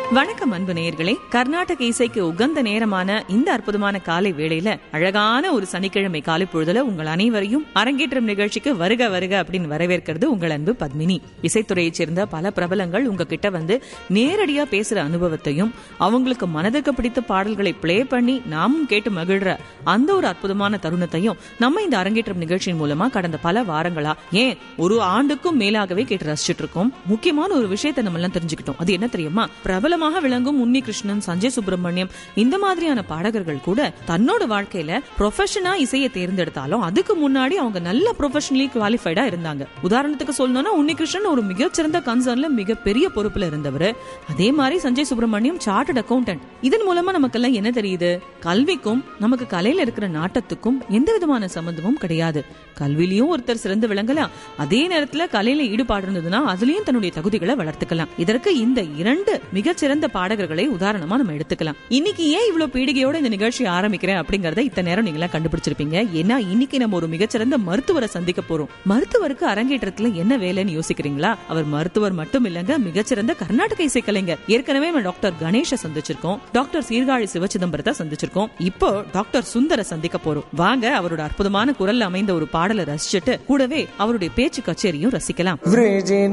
வணக்கம் அன்பு நேயர்களே கர்நாடக இசைக்கு உகந்த நேரமான இந்த அற்புதமான காலை வேளையில அழகான ஒரு சனிக்கிழமை காலை பொழுதுல உங்கள் அனைவரையும் அரங்கேற்றம் நிகழ்ச்சிக்கு வருக வருக அப்படின்னு வரவேற்கிறது உங்கள் அன்பு பத்மினி இசைத்துறையைச் சேர்ந்த பல பிரபலங்கள் உங்ககிட்ட வந்து நேரடியா பேசுற அனுபவத்தையும் அவங்களுக்கு மனதிற்கு பிடித்த பாடல்களை ப்ளே பண்ணி நாமும் கேட்டு மகிழ்ற அந்த ஒரு அற்புதமான தருணத்தையும் நம்ம இந்த அரங்கேற்றம் நிகழ்ச்சியின் மூலமா கடந்த பல வாரங்களா ஏன் ஒரு ஆண்டுக்கும் மேலாகவே கேட்டு ரசிச்சிட்டு இருக்கோம் முக்கியமான ஒரு விஷயத்தை நம்ம எல்லாம் தெரிஞ்சுக்கிட்டோம் அது என்ன தெரியுமா பிரபலமாக விளங்கும் உன்னி கிருஷ்ணன் சஞ்சய் சுப்பிரமணியம் இந்த மாதிரியான பாடகர்கள் கூட தன்னோட வாழ்க்கையில ப்ரொஃபஷனா இசையை தேர்ந்தெடுத்தாலும் அதுக்கு முன்னாடி அவங்க நல்ல ப்ரொஃபஷனலி குவாலிஃபைடா இருந்தாங்க உதாரணத்துக்கு சொல்லணும்னா உன்னி கிருஷ்ணன் ஒரு மிகச்சிறந்த கன்சர்ன்ல மிகப்பெரிய பொறுப்புல இருந்தவர் அதே மாதிரி சஞ்சய் சுப்பிரமணியம் சார்ட்டட் அக்கௌண்டன்ட் இதன் மூலமா நமக்கெல்லாம் என்ன தெரியுது கல்விக்கும் நமக்கு கலையில இருக்கிற நாட்டத்துக்கும் எந்த விதமான சம்பந்தமும் கிடையாது கல்வியிலயும் ஒருத்தர் சிறந்து விளங்கலாம் அதே நேரத்துல கலையில ஈடுபாடு இருந்ததுன்னா அதுலயும் தன்னுடைய தகுதிகளை வளர்த்துக்கலாம் இதற்கு இந்த இரண்டு மிகச்சிறந்த பாடகர்களை உதாரணமா நம்ம எடுத்துக்கலாம் இன்னைக்கு ஏன் இவ்வளவு பீடிகையோட இந்த நிகழ்ச்சி ஆரம்பிக்கிறேன் அப்படிங்கறத இத்தனை நேரம் நீங்க எல்லாம் கண்டுபிடிச்சிருப்பீங்க ஏன்னா இன்னைக்கு நம்ம ஒரு மிகச்சிறந்த மருத்துவரை சந்திக்க போறோம் மருத்துவருக்கு அரங்கேற்றத்துல என்ன வேலைன்னு யோசிக்கிறீங்களா அவர் மருத்துவர் மட்டும் இல்லங்க மிகச்சிறந்த கர்நாடக இசைக்கலைஞர் ஏற்கனவே நம்ம டாக்டர் கணேஷ சந்திச்சிருக்கோம் டாக்டர் சீர்காழி சிவச்சிதம்பரத்தை சந்திச்சிருக்கோம் இப்போ டாக்டர் சுந்தர சந்திக்க போறோம் வாங்க அவரோட அற்புதமான குரல்ல அமைந்த ஒரு பாடலை ரசிச்சுட்டு கூடவே அவருடைய பேச்சு கச்சேரியும் ரசிக்கலாம் वृजिन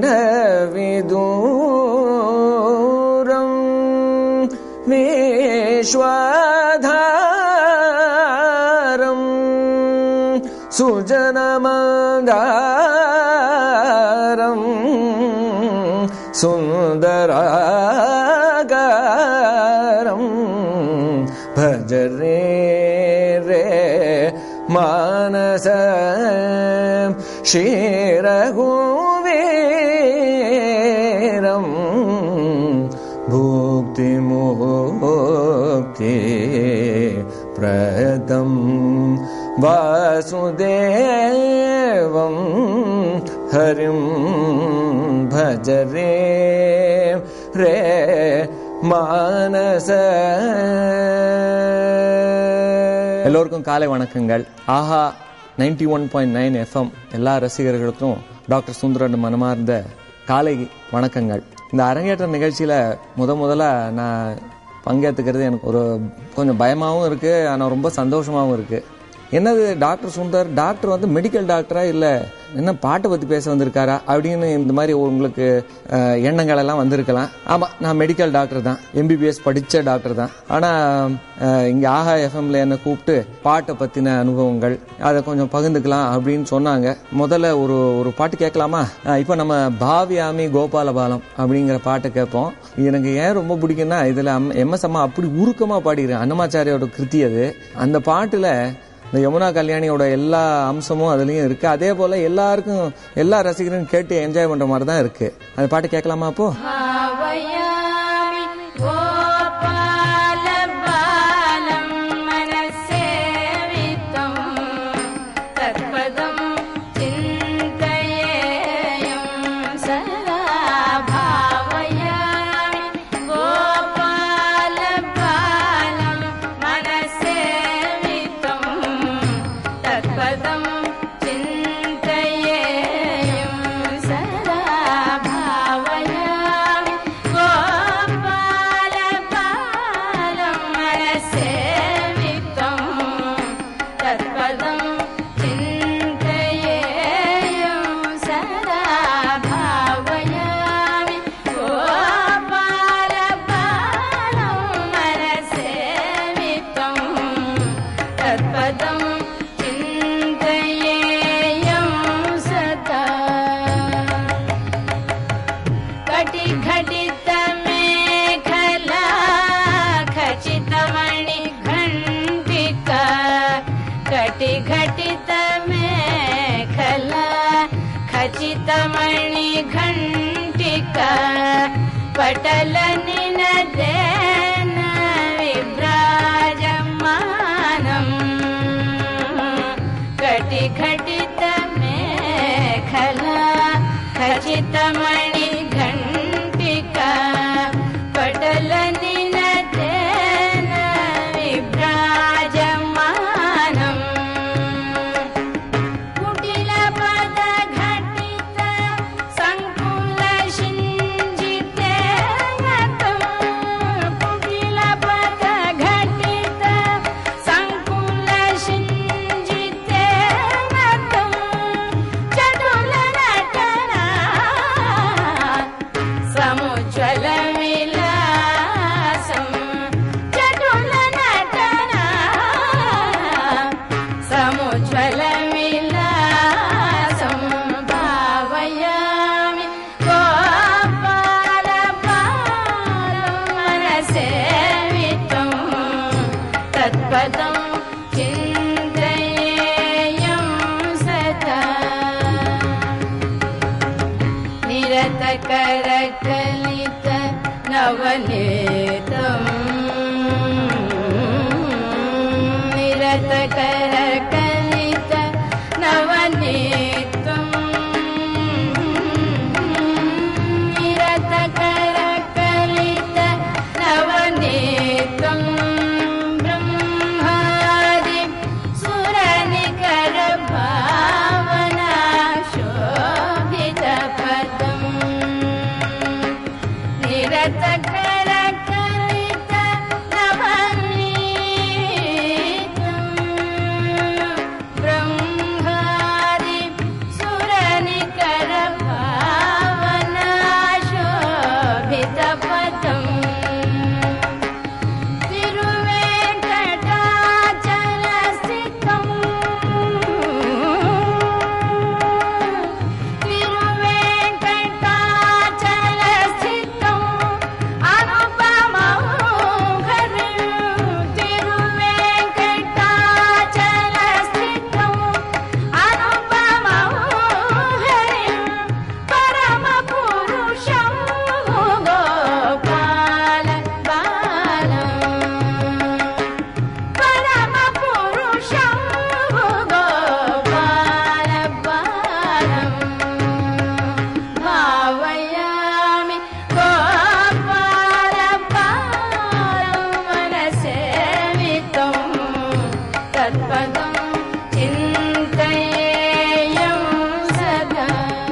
विदूरम् विश्वाधारम् सुजनमन्दारम् सुन्दरागारम् भज रे रे मानस क्षीरगुवीरम् भुक्तिमुक्ति प्रदम् वासुदेवम् हरिं भज रे रे மானச எல்லோருக்கும் காலை வணக்கங்கள் ஆஹா ninety one point nine FM எல்லா ரசிகர்களுக்கும் டாக்டர் சுந்தரன் மனமார்ந்த காலை வணக்கங்கள் இந்த அரங்கேற்ற நிகழ்ச்சியில முத முதல்ல நான் பங்கேற்றுக்கிறது எனக்கு ஒரு கொஞ்சம் பயமாகவும் இருக்கு ஆனால் ரொம்ப சந்தோஷமாகவும் இருக்கு என்னது டாக்டர் சுந்தர் டாக்டர் வந்து மெடிக்கல் டாக்டரா இல்லை என்ன பாட்டை பற்றி பேச வந்திருக்காரா அப்படின்னு இந்த மாதிரி உங்களுக்கு அஹ், எண்ணங்கள் எல்லாம் வந்திருக்கலாம் ஆமாம் நான் மெடிக்கல் டாக்டர் தான் எம்பிபிஎஸ் படித்த டாக்டர் தான் ஆனால் இங்கே ஆஹா எஃப்எம்ல என்னை கூப்பிட்டு பாட்டை பற்றின அனுபவங்கள் அதை கொஞ்சம் பகிர்ந்துக்கலாம் அப்படின்னு சொன்னாங்க முதல்ல ஒரு ஒரு பாட்டு கேட்கலாமா அஹ், இப்போ நம்ம பாவியாமி கோபாலபாலம் அப்படிங்கிற பாட்டை கேட்போம் இது எனக்கு ஏன் ரொம்ப பிடிக்கும்னா இதில் எம்எஸ் அம்மா அப்படி உருக்கமாக பாடிடுறேன் அன்னமாச்சாரியோட கிருத்தி அது அந்த பாட்டில் இந்த யமுனா கல்யாணியோட எல்லா அம்சமும் அதுலயும் இருக்கு அதே போல எல்லாருக்கும் எல்லா ரசிகரும் கேட்டு என்ஜாய் பண்ற மாதிரி தான் இருக்கு அந்த பாட்டு கேட்கலாமா அப்போ भावयामि गोपालबालं मनस्सेवितं तत्पदं चिन्तयेयं सदा भावयामि गोपालबालं मनस्सेवितं तत्पदं चिन्तयेयं सदा भावयामि गोपालबालं मनस्सेवितं तत्पदं चिन्तयेयं सदा भावयामि गोपालबालं मनस्सेवितं तत्पदं चिन्तयेयं सदा कटिघटितमेखला खचितमणिघण्टिका कटिघटितमेखला खचितमणिघण्टिका पटलनिनदेन विभ्राजमानम् कटिघटितमेखला खचितमणिघण्टिका पटलनिनदेन विभ्राजमानम् कुटिलपदघटित सङ्कुलशिञ्जितेन करकलित नवनीतम् निरत करकलित नवनीतम् निरत करकलित नवनीतम् ब्रह्मादि सुरनिकर भावना शोभितपदम् निरत करकलित नवनीतम् ब्रह्मादि सुरनिकर भावना शोभितपदम् तिरुवेङ्कटाचलस्थितम् तिरुवेङ्कटाचलस्थितम् अनुपमौघर्यं तिरुवेङ्कटाचलस्थितम् अनुपमौघर्यं परमपुरुषं गोपाल बालम् परमपुरुषं गोपाल बालम् भावयामि गोपाल बालं मनसेवितं तत्पदं चिन्तयेयं सदा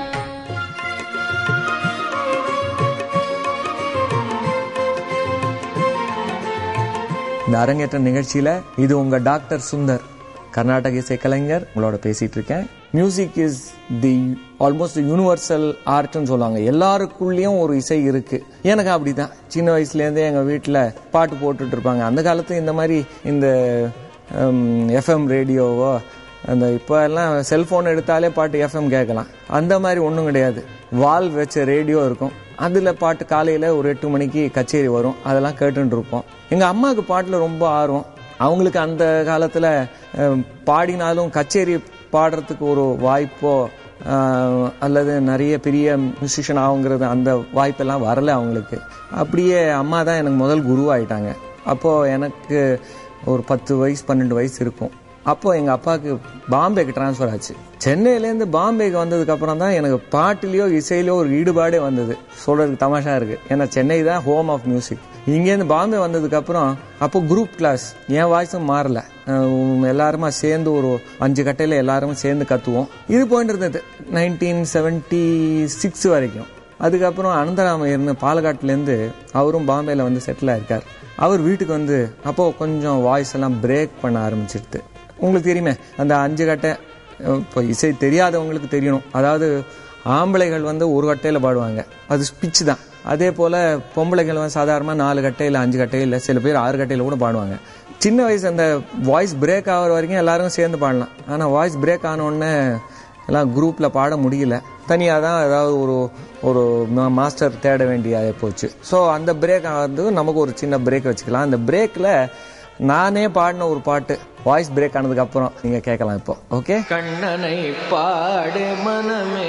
இந்த அரங்கேற்ற நிகழ்ச்சியில இது உங்க டாக்டர் சுந்தர் கர்நாடக இசை கலைஞர் உங்களோட பேசிட்டு இருக்கேன் music is the almost universal ஆர்ட்னு சொல்லுவாங்க எல்லாருக்குள்ளேயும் ஒரு இசை இருக்கு எனக்கு அப்படிதான் சின்ன வயசுல இருந்தே எங்க வீட்டுல பாட்டு போட்டுட்டு இருப்பாங்க அந்த காலத்துல இந்த மாதிரி இந்த எஃப்எம் ரேடியோவோ அந்த இப்போ எல்லாம் செல்போன் எடுத்தாலே பாட்டு எஃப்எம் கேட்கலாம் அந்த மாதிரி ஒன்றும் கிடையாது வால் வச்ச ரேடியோ இருக்கும் அதில் பாட்டு காலையில் ஒரு எட்டு மணிக்கு கச்சேரி வரும் அதெல்லாம் கேட்டுட்டு இருப்போம் எங்கள் அம்மாவுக்கு பாட்டில் ரொம்ப ஆர்வம் அவங்களுக்கு அந்த காலத்தில் பாடினாலும் கச்சேரி பாடுறதுக்கு ஒரு வாய்ப்போ அஹ், அல்லது நிறைய பெரிய மியூசிஷியன் ஆகுங்கிறது அந்த வாய்ப்பெல்லாம் வரல அவங்களுக்கு அப்படியே அம்மா தான் எனக்கு முதல் குருவாயிட்டாங்க அப்போது எனக்கு ஒரு பத்து வயசு பன்னெண்டு வயசு இருக்கும் அப்போ எங்க அப்பாவுக்கு பாம்பேக்கு ட்ரான்ஸ்ஃபர் ஆச்சு சென்னையிலேருந்து பாம்பேக்கு வந்ததுக்கு அப்புறம் தான் எனக்கு பாட்டுலயோ இசையிலயோ ஒரு ஈடுபாடே வந்தது சொல்றதுக்கு தமாஷா இருக்கு ஏன்னா சென்னை தான் ஹோம் ஆஃப் மியூசிக் இங்கேருந்து பாம்பே வந்ததுக்கு அப்புறம் அப்போ குரூப் கிளாஸ் என் வாய்ஸும் மாறல அஹ் எல்லாருமா சேர்ந்து ஒரு அஞ்சு கட்டையில எல்லாரும் சேர்ந்து கத்துவோம் இது போயிட்டு இருந்தது நைன்டீன் செவன்டி சிக்ஸ் வரைக்கும் அதுக்கப்புறம் அனந்தராமையர்னு பாலக்காட்டுலேருந்து அவரும் பாம்பேல வந்து செட்டில் ஆயிருக்கார் அவர் வீட்டுக்கு வந்து அப்போ கொஞ்சம் வாய்ஸ் எல்லாம் பிரேக் பண்ண ஆரம்பிச்சிருது உங்களுக்கு தெரியுமே அந்த அஞ்சு கட்டை அஹ் இப்போ இசை தெரியாதவங்களுக்கு தெரியணும் அதாவது ஆம்பளைகள் வந்து ஒரு கட்டையில பாடுவாங்க அது ஸ்பிச் தான் அதே போல பொம்பளைகள் வந்து சாதாரணமாக நாலு கட்டையில் அஞ்சு கட்டையில் சில பேர் ஆறு கட்டையில் கூட பாடுவாங்க சின்ன வயசு அந்த வாய்ஸ் பிரேக் ஆகிற வரைக்கும் எல்லாரும் சேர்ந்து பாடலாம் ஆனால் வாய்ஸ் பிரேக் ஆன உடனே எல்லாம் குரூப்பில் பாட முடியல தனியாக தான் ஏதாவது ஒரு ஒரு மா- மாஸ்டர் தேட வேண்டிய போச்சு ஸோ அந்த பிரேக் ஆகிறது நமக்கு ஒரு சின்ன பிரேக் வச்சுக்கலாம் அந்த பிரேக்கில் நானே பாடின ஒரு பாட்டு வாய்ஸ் பிரேக் ஆனதுக்கு அப்புறம் நீங்கள் கேட்கலாம் இப்போ ஓகே கண்ணனை பாடு மனமே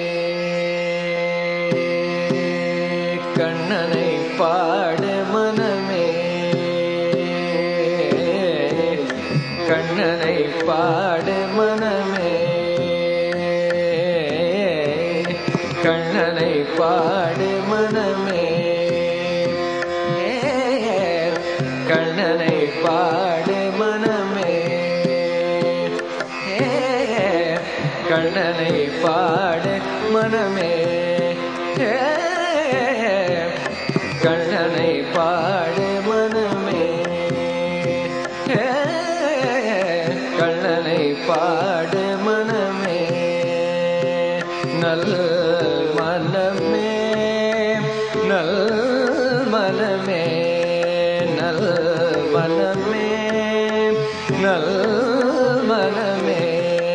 கண்ணனை பாடு மனமே கண்ணனை பாடு மனமே கண்ணனை பாடு மனமே கண்ணனை பாடு மனமே கண்ணனை பாடு மனமே கண்ணனை பாடு மனமே கண்ணனை பாடு மனமே நல் மனமே நல் மனமே நல் மனமே நல் மனமே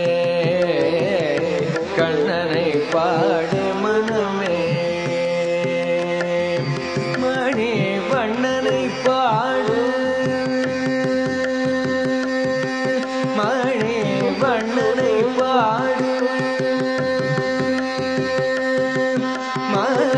கண்ணனை பாடு மனமே மணி வண்ணனை பாடு மணி வண்ணனை பாடு மணி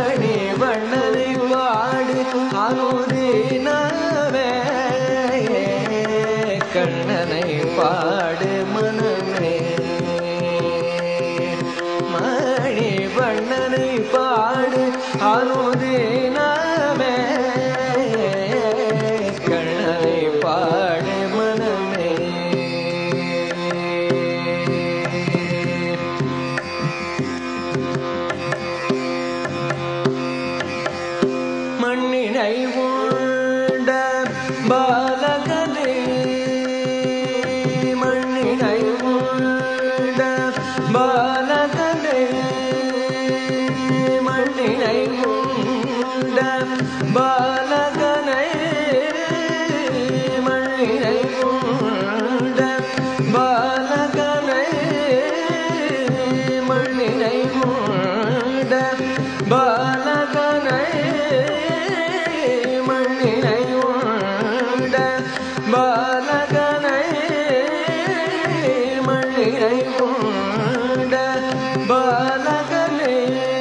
பாலகனே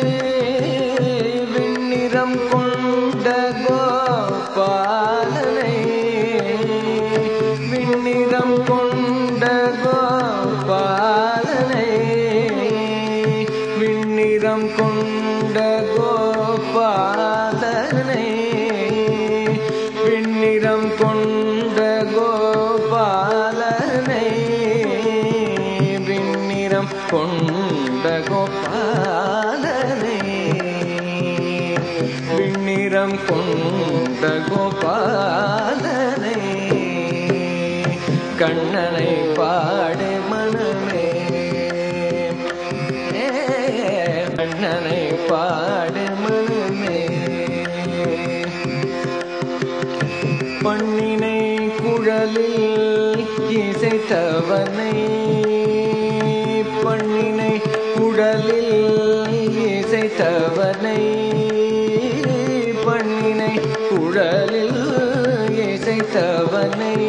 விண்ணிறம் கொண்ட கோபாலனை விண்ணிறம் கொண்ட கோபாலனை விண்ணிறம் கொண்ட கோபாலனை விண்ணிறம் கொண்ட கோபாலனை விண்ணிறம் கொண்ட கோபாலனை விண்ணிறம் கொண்ட கோபாலனை கண்ணனை பாடு மனமே ஏ, கண்ணனை பாடு மனமே பண்ணினை குழலில் இசைத்தவனை பண்ணினை குழலில் இசைத்தவனை பண்ணினை குழலில் இசைத்தவனை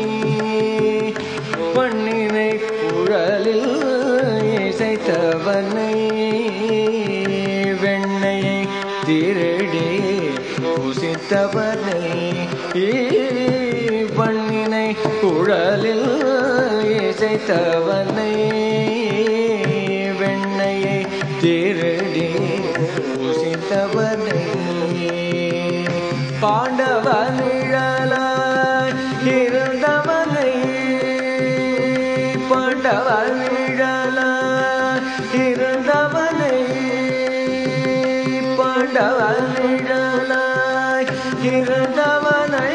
பண்ணினை குழலில் இசைத்தவனை வெண்ணையை திருடி பூசித்தவனை பண்ணினை குழலில் இசைத்தவனை வெண்ணையை திருடி பூசித்தவனை பாண்டவனிழலாய் இருந்தவனை பாண்டவனிழலாய் இருந்தவனை பாண்டவனிழலாய் இருந்தவனை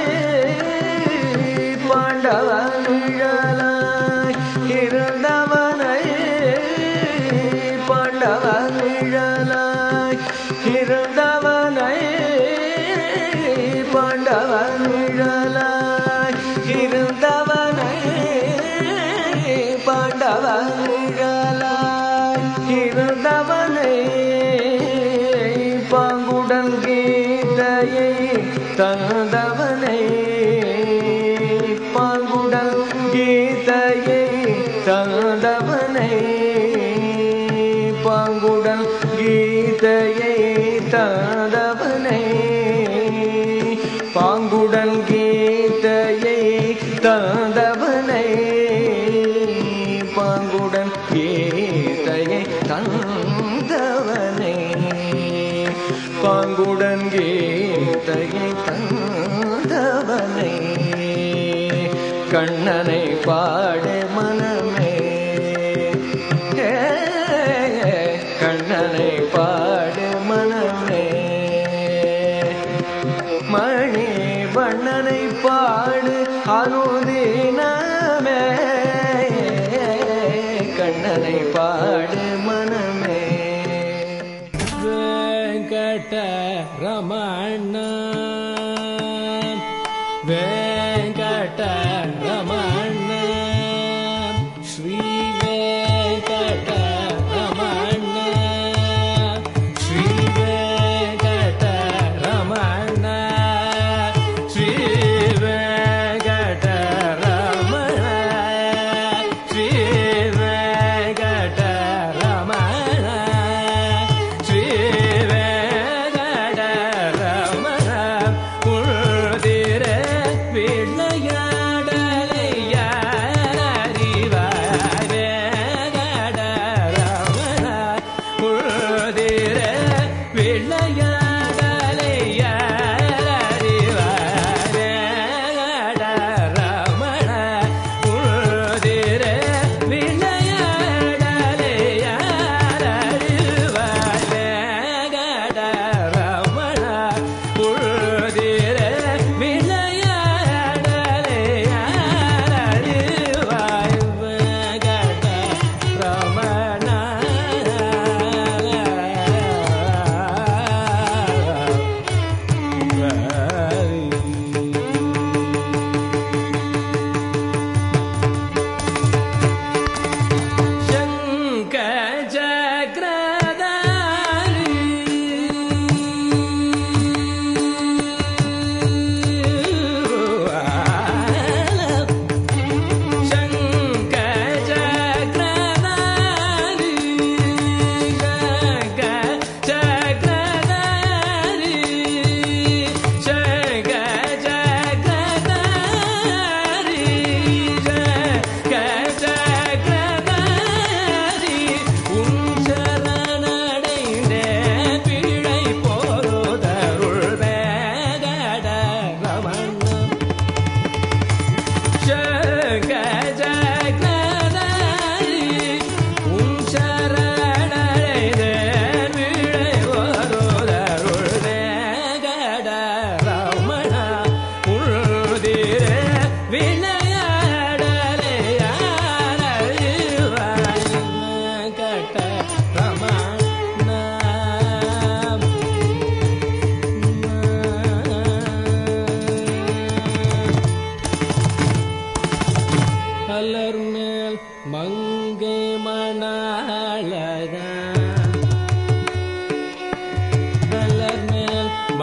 பாண்டவனிழலாய் இருந்தவனை பாண்டவனிழலாய் இருந்தவனை பாண்டவனிழலாய் இருந்தவனை பாண்டவனிழலாய் இருந்தவனை பாங்குடன் கீதையை தந்தவனை பாங்குடன் கீதையை தந்தவனை பாங்குடன் கீதையை தந்தவனை பாங்குடன் கீதையை தந்தவனை பாங்குடன் கீதையை தந்தவனை பாங்குடன் கீதையை தந்தவனை கண்ணனை பாடு மனமே ஏ, கண்ணனை பாடு மனமே மணி வண்ணனை பாடு அனுதினமே கண்ணனை பாடு மனமே வெங்கட ரமண வெங்கட ரமண ஸ்ரீ வெங்கட ரமண ஸ்ரீ வெங்கட ரமண ஸ்ரீ வெங்கட ரமண ஸ்ரீ வெங்கட ரமண ஸ்ரீ வெங்கட ரமண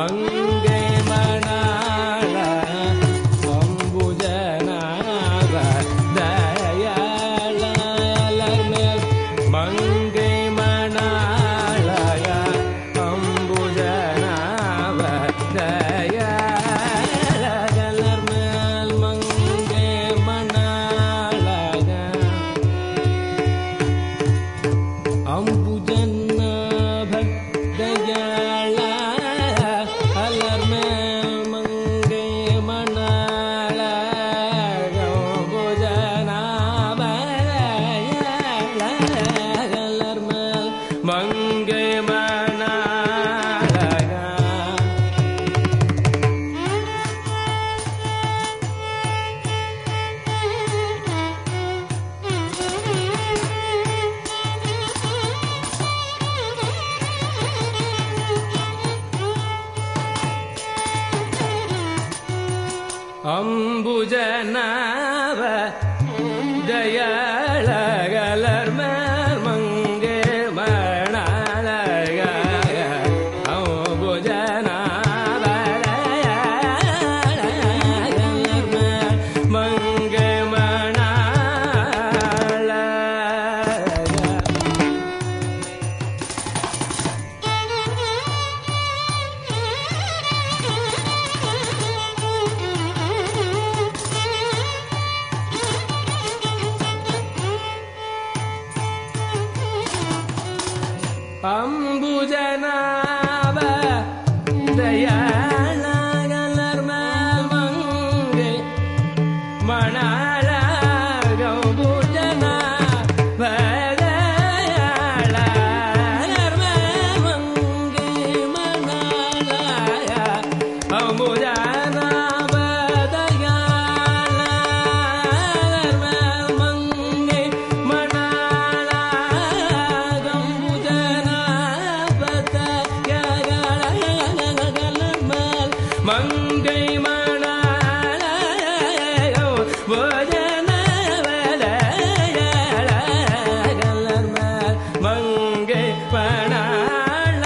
மங்கை மணாள அம்புஜனாவ தயாளர் மேல் மங்கை மணாளய அம்புஜனாவ தயாளர் மேல் மங்கை மணாளய அம்புஜன்னாப தயாள அலர்மேல் மங்கை மணாள அம்புஜனாப அலர்மேல் மங்கை மணாள அம்புஜனாவ தயாளகலர் மங்கே மணாளக அம்புஜனாவ தயாளகலர் மங்கே மணாளக அம்புஜனாவ தயாளகலர் மங்கே மணாள கௌபுஜனா வதயாளர் மங்கே மணாளய அம்புஜனா வதயாளர் மங்கே மணாள கௌபுஜனா வதயாளர் மங்கை மணாளயோ மங்கை மணாள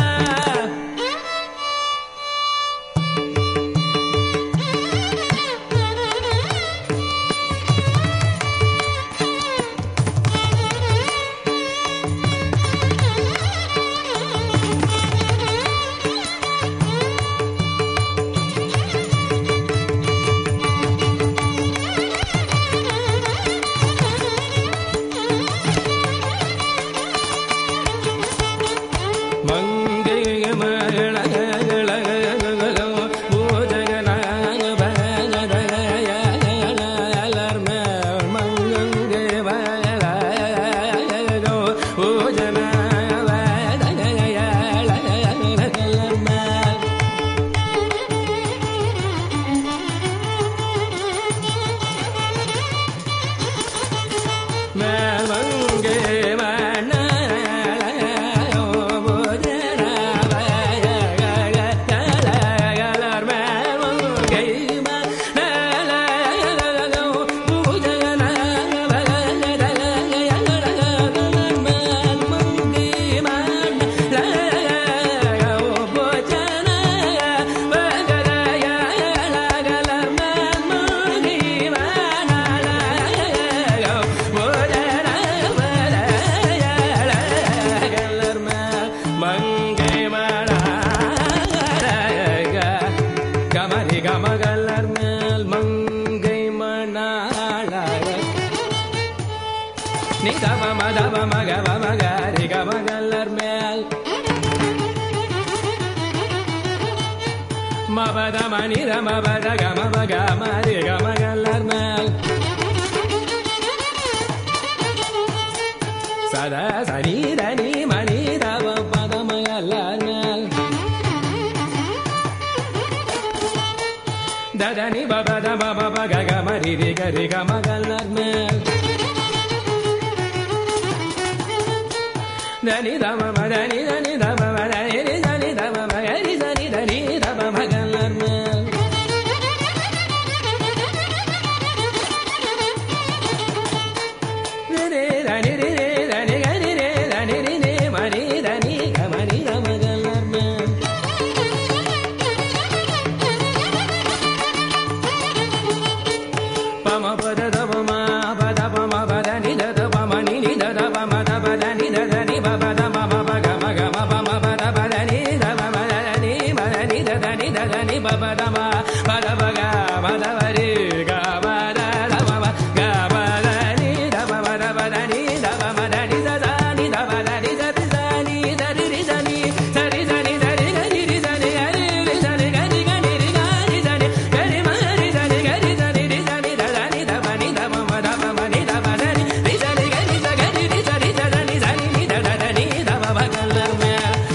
மங்கை மகளோ பூஜகனாக பகலர் மங்கை மகளோ பூஜன மங்கை மணோ மங்கை மணாளக கமரி கமகலர் மேல் மங்கை மணாளக நிதவ மதவ மகவ மகரி கமகலர் மேல் மபத மனித மபத கமப கமரி கமகலர் மேல் சத சரீரணி மணி தவ பதமகலர் மேல் ததனி பபத பப பக கமரி ரி கரி கமகலர் மேல் దని దమ మదని దని దమ మదని రి దని దమ మగరి దని దని దమ మగలర్ మేల్ రి రి దని రి రి దని గని రి దని రి ని మని దని గమని దమ గలర్ మేల్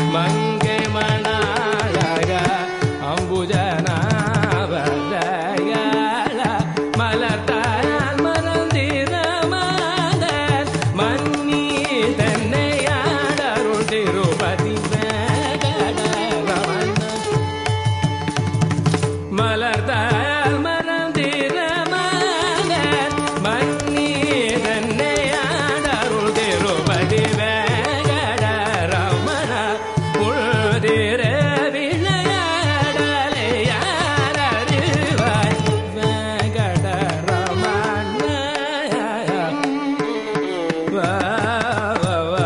மங்கை மணாழக அம்புஜனாவதய மலர்த்தால் மறந்திர மலர் மன்னி தன்னையாடருள் திருப்பதி வேங்கடரமண மலர்தால் மறந்திர மலர் மன்னி தன்னையாடருள் திருப்பதி வேங்கட ரமண உழுதிர விளையாடலை யாரறிவாய் வேங்கட ரமண வா வா வா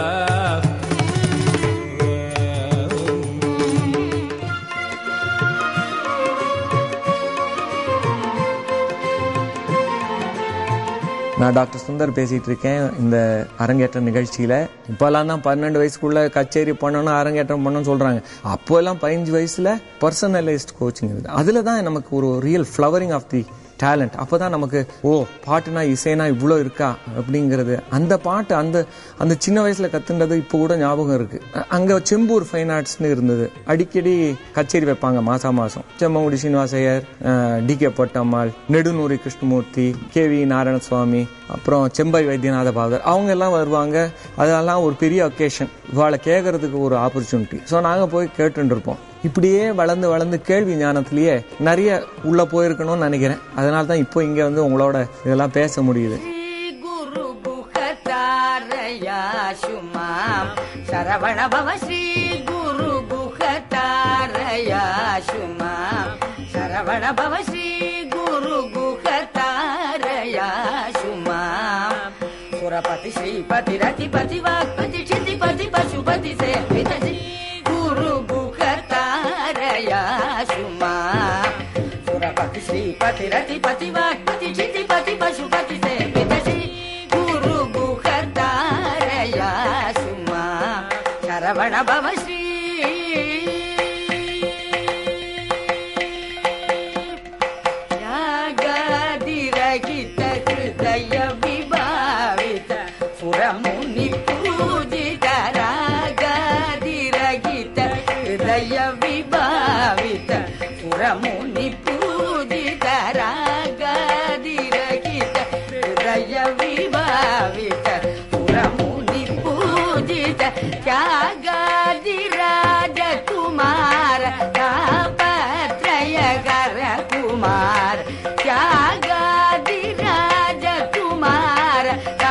நான் டாக்டர் சுந்தர் பேசிட்டு இருக்கேன் இந்த அரங்கேற்ற நிகழ்ச்சியில இப்பெல்லாம் தான் பன்னெண்டு வயசுக்குள்ள கச்சேரி பண்ணணும் அரங்கேற்றம் பண்ணணும்னு சொல்றாங்க அப்போ எல்லாம் பதினஞ்சு வயசுல பர்சனலைஸ்ட் கோச்சிங் இருக்குது அதுல தான் நமக்கு ஒரு real flowering of the talent அப்பதான் நமக்கு ஓ பாட்டுனா இசைனா இவ்வளோ இருக்கா அப்படிங்கிறது அந்த பாட்டு அந்த அந்த சின்ன வயசுல கத்துன்றது இப்போ கூட ஞாபகம் இருக்கு அ- அங்க செம்பூர் ஃபைன் ஆர்ட்ஸ்னு இருந்தது அடிக்கடி கச்சேரி வைப்பாங்க மாசா மாசம் Semmangudi Srinivasa Iyer T K Pattammal Nedunuri Krishnamurthy K V Narayanaswamy அப்புறம் செம்பை வைத்தியநாத பாதர் அவங்க எல்லாம் வருவாங்க அதெல்லாம் ஒரு பெரிய ஒகேஷன் இவாளை கேட்கறதுக்கு ஒரு ஆப்பர்ச்சுனிட்டி ஸோ நாங்கள் போய் கேட்டுட்டு இருப்போம் இப்படியே வளர்ந்து வளர்ந்து கேள்வி ஞானத்திலேயே நிறைய உள்ள போயிருக்கணும்னு நினைக்கிறேன் அதனால தான் இப்போ இங்க வந்து உங்களோட இதெல்லாம் பேச முடியுது ಶ್ರೀ ಗುರು ಗುಹತಾರಯ ಶುಮಾಂ ಶರವಣ ಭವ ಶ್ರೀ ಗುರು ಗುಹತಾರಯ ಶುಮಾಂ ಶರವಣ ಭವ ಶ್ರೀ ಗುರು ಗುಹತಾರಯ ಶುಮಾಂ ಸುರಪತಿ ಶ್ರೀಪತಿ ರತಿಪತಿ ವಾಕ್ಪತಿ ಕ್ಷಿತಿಪತಿ ಪಶುಪತಿ ಸೇವಿತ ಶ್ರೀ ಗುರು ಗುಹತಾರಯ ಶುಮಾಂ ಸುರಪತಿ ಶ್ರೀಪತಿ ರತಿಪತಿ ವಾಕ್ಪತಿ ಕ್ಷಿತಿಪತಿ ಪಶುಪತಿ ಸೇವಿತ ಶ್ರೀ ಗುರು ಗುಹತಾರಯ ಸುಮಾ ಶರವಣ ಭವ ಶ್ರೀ ಯಾಗದಿರಹಿತ ಹೃದಯ ವಿಭಾವಿತ ಸುರಮುನಿ ಪೂಜಿತ ರಾಗದಿರಹಿತ ಹೃದಯ ವಿಭಾವಿತ ಸುರಮುನಿ ಪೂಜಿತ ರಾಗದಿರಹಿತ ಹೃದಯ ವಿಭಾವಿತ ಸುರಮುನಿ ಪೂಜಿತ ತ್ಯಾಗಾದಿರಾಜ ಕುಮಾರ ತಾಪತ್ರಯಗರ ಕುಮಾರ ತ್ಯಾಗಾದಿರಾಜ ಕುಮಾರ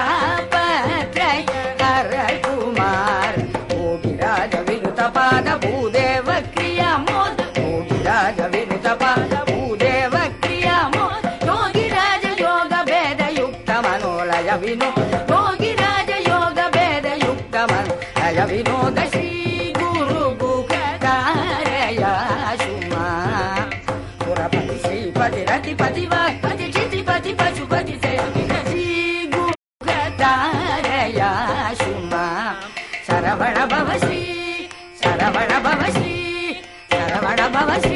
ತಾಪತ್ರಯಗರ ಕುಮಾರ ಹೋಗಿರಾಜ ವಿನುತ ಪಾದ ಭೂದೇವ ಕ್ರಿಯಾ ಮೋದ ಹೋಗಿರಾಜ ವಿನುತ ಪಾದ ಭೂದೇವ ಕ್ರಿಯಾ ಮೋದ ಯೋಗಿರಾಜ ಯೋಗ ಭೇದ ಯುಕ್ತ ಮನೋಲಯ ವಿನೋ ಯೋಗಿರಾಜ ಯೋಗ ಭೇದ ಯುಕ್ತ ಮನೋಲಯ ವಿನೋದ ಶ್ರೀ ಗುರು ಗುಖಕಾರಯ ಶುಮಾ ಸುರಪತಿ ಶ್ರೀಪತಿ ರತಿಪತಿ ವಾಕ್ಪತಿ ಚಿತಿಪತಿ ಪಶುಪತಿ ಸೇವಿತ ಶ್ರೀ ಗುಖಕಾರಯ ಶುಮಾ ಶರವಣ ಭವ ಶ್ರೀ ಶರವಣ ಭವ ಶ್ರೀ ಶರವಣ ಭವ ಶ್ರೀ